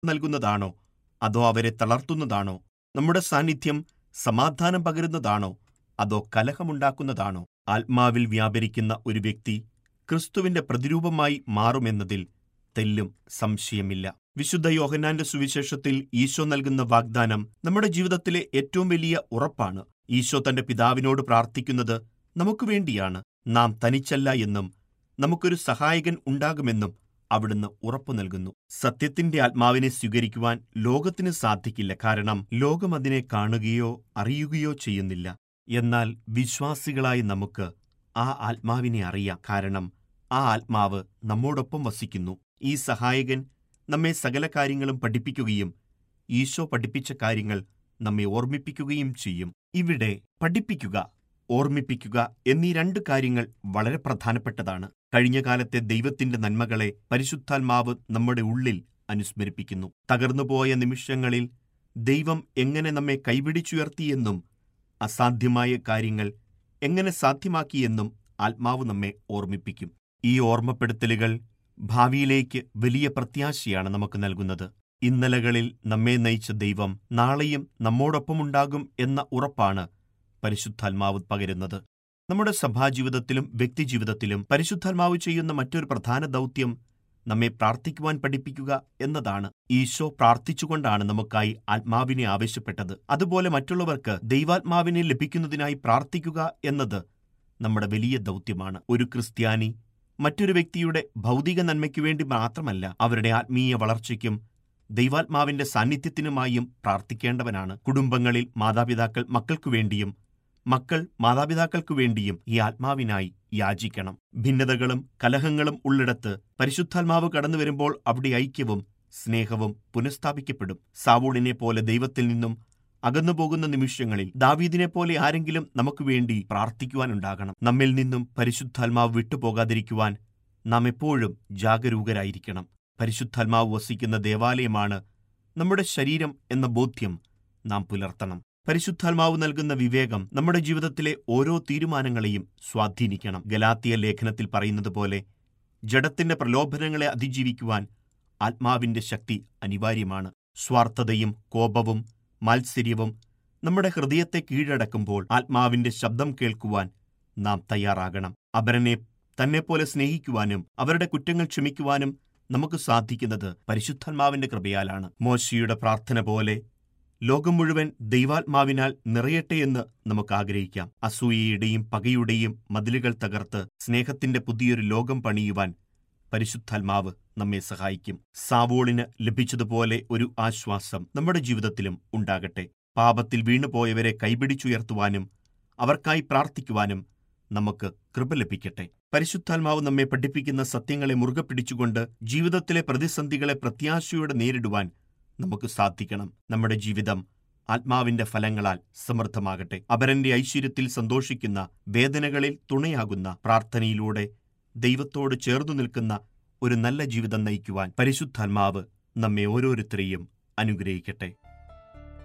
നൽകുന്നതാണോ അതോ അവരെ തളർത്തുന്നതാണോ നമ്മുടെ സാന്നിധ്യം സമാധാനം പകരുന്നതാണോ അതോ കലഹമുണ്ടാക്കുന്നതാണോ ആത്മാവിൽ വ്യാപരിക്കുന്ന ഒരു വ്യക്തി ക്രിസ്തുവിന്റെ പ്രതിരൂപമായി മാറുമെന്നതിൽ തെല്ലും സംശയമില്ല വിശുദ്ധ യോഹന്നാന്റെ സുവിശേഷത്തിൽ ഈശോ നൽകുന്ന വാഗ്ദാനം നമ്മുടെ ജീവിതത്തിലെ ഏറ്റവും വലിയ ഉറപ്പാണ് ഈശോ തന്റെ പിതാവിനോട് പ്രാർത്ഥിക്കുന്നത് നമുക്ക് വേണ്ടിയാണ് നാം തനിച്ചല്ല എന്നും നമുക്കൊരു സഹായകൻ ഉണ്ടാകുമെന്നും അവിടുന്ന് ഉറപ്പു നൽകുന്നു സത്യത്തിന്റെ ആത്മാവിനെ സ്വീകരിക്കുവാൻ ലോകത്തിന് സാധിക്കില്ല കാരണം ലോകം അതിനെ കാണുകയോ അറിയുകയോ ചെയ്യുന്നില്ല എന്നാൽ വിശ്വാസികളായ നമുക്ക് ആ ആത്മാവിനെ അറിയാം കാരണം ആ ആത്മാവ് നമ്മോടൊപ്പം വസിക്കുന്നു ഈ സഹായകൻ നമ്മെ സകല കാര്യങ്ങളും പഠിപ്പിക്കുകയും ഈശോ പഠിപ്പിച്ച കാര്യങ്ങൾ നമ്മെ ഓർമ്മിപ്പിക്കുകയും ചെയ്യും ഇവിടെ പഠിപ്പിക്കുക ഓർമ്മിപ്പിക്കുക എന്നീ രണ്ട് കാര്യങ്ങൾ വളരെ പ്രധാനപ്പെട്ടതാണ് കഴിഞ്ഞ കാലത്തെ ദൈവത്തിന്റെ നന്മകളെ പരിശുദ്ധാത്മാവ് നമ്മുടെ ഉള്ളിൽ അനുസ്മരിപ്പിക്കുന്നു തകർന്നുപോയ നിമിഷങ്ങളിൽ ദൈവം എങ്ങനെ നമ്മെ കൈപിടിച്ചുയർത്തിയെന്നും അസാധ്യമായ കാര്യങ്ങൾ എങ്ങനെ സാധ്യമാക്കിയെന്നും ആത്മാവ് നമ്മെ ഓർമ്മിപ്പിക്കും ഈ ഓർമ്മപ്പെടുത്തലുകൾ ഭാവിയിലേക്ക് വലിയ പ്രത്യാശയാണ് നമുക്ക് നൽകുന്നത് ഇന്നലകളിൽ നമ്മെ നയിച്ച ദൈവം നാളെയും നമ്മോടൊപ്പമുണ്ടാകും എന്ന ഉറപ്പാണ് പരിശുദ്ധാത്മാവ് പകരുന്നത് നമ്മുടെ സഭാജീവിതത്തിലും വ്യക്തിജീവിതത്തിലും പരിശുദ്ധാത്മാവ് ചെയ്യുന്ന മറ്റൊരു പ്രധാന ദൗത്യം നമ്മെ പ്രാർത്ഥിക്കുവാൻ പഠിപ്പിക്കുക എന്നതാണ് ഈശോ പ്രാർത്ഥിച്ചുകൊണ്ടാണ് നമുക്കായി ആത്മാവിനെ ആവശ്യപ്പെട്ടത് അതുപോലെ മറ്റുള്ളവർക്ക് ദൈവാത്മാവിനെ ലഭിക്കുന്നതിനായി പ്രാർത്ഥിക്കുക എന്നത് നമ്മുടെ വലിയ ദൗത്യമാണ് ഒരു ക്രിസ്ത്യാനി മറ്റൊരു വ്യക്തിയുടെ ഭൗതിക നന്മയ്ക്കു വേണ്ടി മാത്രമല്ല അവരുടെ ആത്മീയ വളർച്ചയ്ക്കും ദൈവാത്മാവിന്റെ സാന്നിധ്യത്തിനുമായും പ്രാർത്ഥിക്കേണ്ടവനാണ് കുടുംബങ്ങളിൽ മാതാപിതാക്കൾ മക്കൾക്കു വേണ്ടിയും മക്കൾ മാതാപിതാക്കൾക്കു വേണ്ടിയും ഈ ആത്മാവിനായി യാചിക്കണം ഭിന്നതകളും കലഹങ്ങളും ഉള്ളിടത്ത് പരിശുദ്ധാത്മാവ് കടന്നു വരുമ്പോൾ അവിടെ ഐക്യവും സ്നേഹവും പുനഃസ്ഥാപിക്കപ്പെടും സാവൂളിനെ പോലെ ദൈവത്തിൽ നിന്നും അകന്നുപോകുന്ന നിമിഷങ്ങളിൽ ദാവീദിനെ പോലെ ആരെങ്കിലും നമുക്ക് വേണ്ടി പ്രാർത്ഥിക്കുവാനുണ്ടാകണം നമ്മിൽ നിന്നും പരിശുദ്ധാത്മാവ് വിട്ടുപോകാതിരിക്കുവാൻ നാം എപ്പോഴും ജാഗരൂകരായിരിക്കണം പരിശുദ്ധാത്മാവ് വസിക്കുന്ന ദേവാലയമാണ് നമ്മുടെ ശരീരം എന്ന ബോധ്യം നാം പുലർത്തണം പരിശുദ്ധാത്മാവ് നൽകുന്ന വിവേകം നമ്മുടെ ജീവിതത്തിലെ ഓരോ തീരുമാനങ്ങളെയും സ്വാധീനിക്കണം ഗലാത്തിയ ലേഖനത്തിൽ പറയുന്നത് പോലെ ജഡത്തിന്റെ പ്രലോഭനങ്ങളെ അതിജീവിക്കുവാൻ ആത്മാവിന്റെ ശക്തി അനിവാര്യമാണ് സ്വാർത്ഥതയും കോപവും മാത്സര്യവും നമ്മുടെ ഹൃദയത്തെ കീഴടക്കുമ്പോൾ ആത്മാവിന്റെ ശബ്ദം കേൾക്കുവാൻ നാം തയ്യാറാകണം അപരനെ തന്നെപ്പോലെ സ്നേഹിക്കുവാനും അവരുടെ കുറ്റങ്ങൾ ക്ഷമിക്കുവാനും നമുക്ക് സാധിക്കുന്നത് പരിശുദ്ധാത്മാവിന്റെ കൃപയാലാണ് മോശിയുടെ പ്രാർത്ഥന പോലെ ലോകം മുഴുവൻ ദൈവാത്മാവിനാൽ നിറയട്ടെയെന്ന് നമുക്ക് ആഗ്രഹിക്കാം അസൂയയുടെയും പകയുടെയും മതിലുകൾ തകർത്ത് സ്നേഹത്തിന്റെ പുതിയൊരു ലോകം പണിയുവാൻ പരിശുദ്ധാത്മാവ് നമ്മെ സഹായിക്കും സാവോളിന് ലഭിച്ചതുപോലെ ഒരു ആശ്വാസം നമ്മുടെ ജീവിതത്തിലും ഉണ്ടാകട്ടെ പാപത്തിൽ വീണുപോയവരെ കൈപിടിച്ചുയർത്തുവാനും അവർക്കായി പ്രാർത്ഥിക്കുവാനും നമുക്ക് കൃപ ലഭിക്കട്ടെ പരിശുദ്ധാത്മാവ് നമ്മെ പഠിപ്പിക്കുന്ന സത്യങ്ങളെ മുറുകെ പിടിച്ചുകൊണ്ട് ജീവിതത്തിലെ പ്രതിസന്ധികളെ പ്രത്യാശയോടെ നേരിടുവാൻ നമുക്ക് സാധിക്കണം നമ്മുടെ ജീവിതം ആത്മാവിന്റെ ഫലങ്ങളാൽ സമൃദ്ധമാകട്ടെ അപരന്റെ ഐശ്വര്യത്തിൽ സന്തോഷിക്കുന്ന വേദനകളിൽ തുണയാകുന്ന പ്രാർത്ഥനയിലൂടെ ദൈവത്തോട് ചേർന്നു നിൽക്കുന്ന ഒരു നല്ല ജീവിതം നയിക്കുവാൻ പരിശുദ്ധാത്മാവ് നമ്മെ ഓരോരുത്തരെയും അനുഗ്രഹിക്കട്ടെ